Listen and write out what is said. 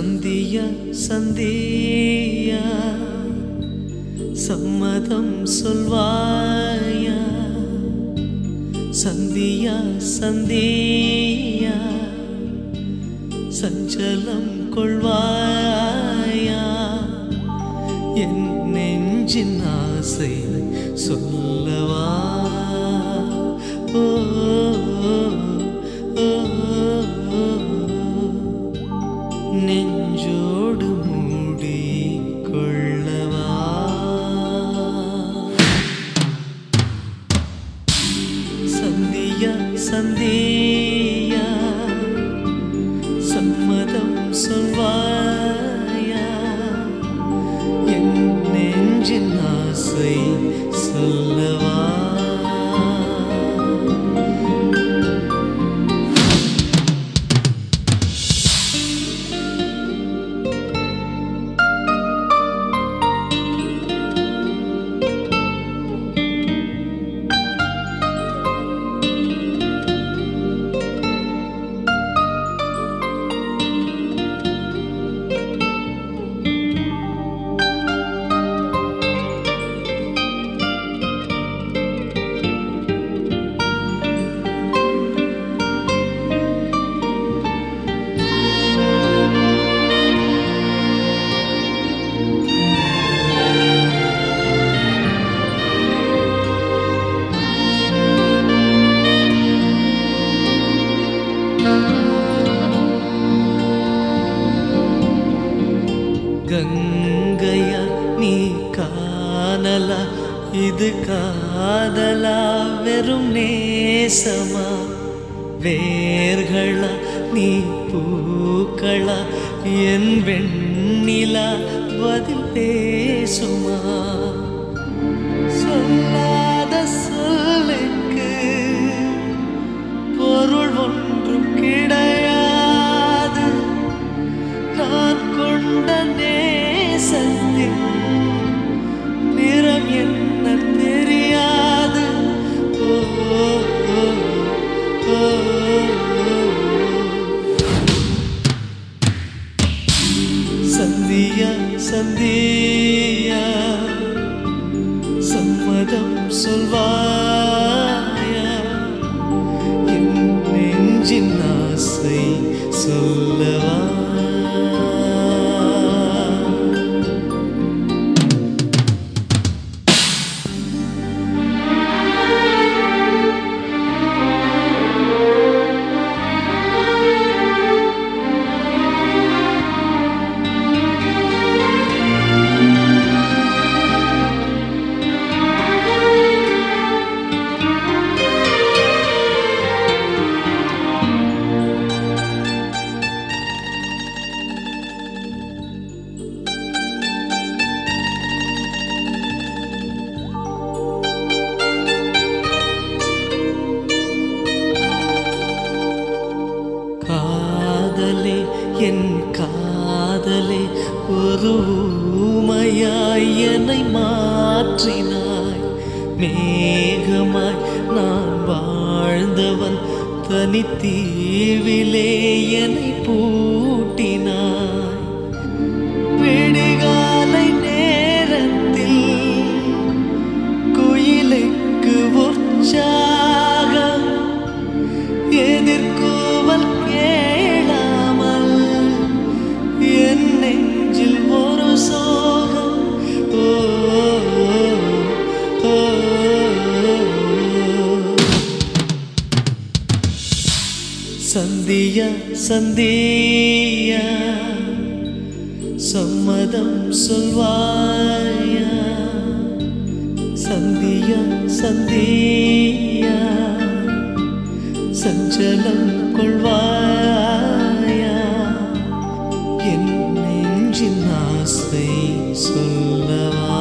சந்தியா சந்தியா சம்மதம் சொல்வாயா சந்தியா சந்தியா சஞ்சலம் கொள்வாயா என் நெஞ்சின் ஆசை சொல்லவா ஓ, ஓ, ஓ, நெஞ்சோடு மூடி கொள்ளவா சந்தியா சந்தியா சம்மதம் சொல்வாயா என் நெஞ்சின் ஆசை சொல்லவா கங்கையா நீ காணலா இது காதலா வெறும் நேசமா வேர்களா நீ பூக்களா என் வெண்ணிலா பதில் பேசுமா சொல்லாத சொல்லுக்கு பொருள் ஒன்றும் கிடையாது நான் கொண்ட நேசத்தின் நிறம் என்ன தெரியாது ஓ, ஓ, ஓ, ஓ. சந்தியா சந்தியா சம்மதம் சொல்வாயா என் நெஞ்சின் ஆசை சொல்லவா காதலே என் காதலே ஒரு ஊமையாய் என்னை மாற்றினாய் மேகமாய் நான் வாழ்ந்தவன் தனித்தீவிலே என்னை பூட்டினாய் விடிகாலை நேரத்தில் குயிலுக்கு உற்சாகம் எதிர்கூவல் கேளாமல் என் நெஞ்சில் ஒரு சோகம் ஓ, ஓ, ஓ. சந்தியா சந்தியா சம்மதம் சொல்வாயா சந்தியா சந்தியா சஞ்சலம் கொள்வாயா என் நெஞ்சின் ஆசை சொல்லவா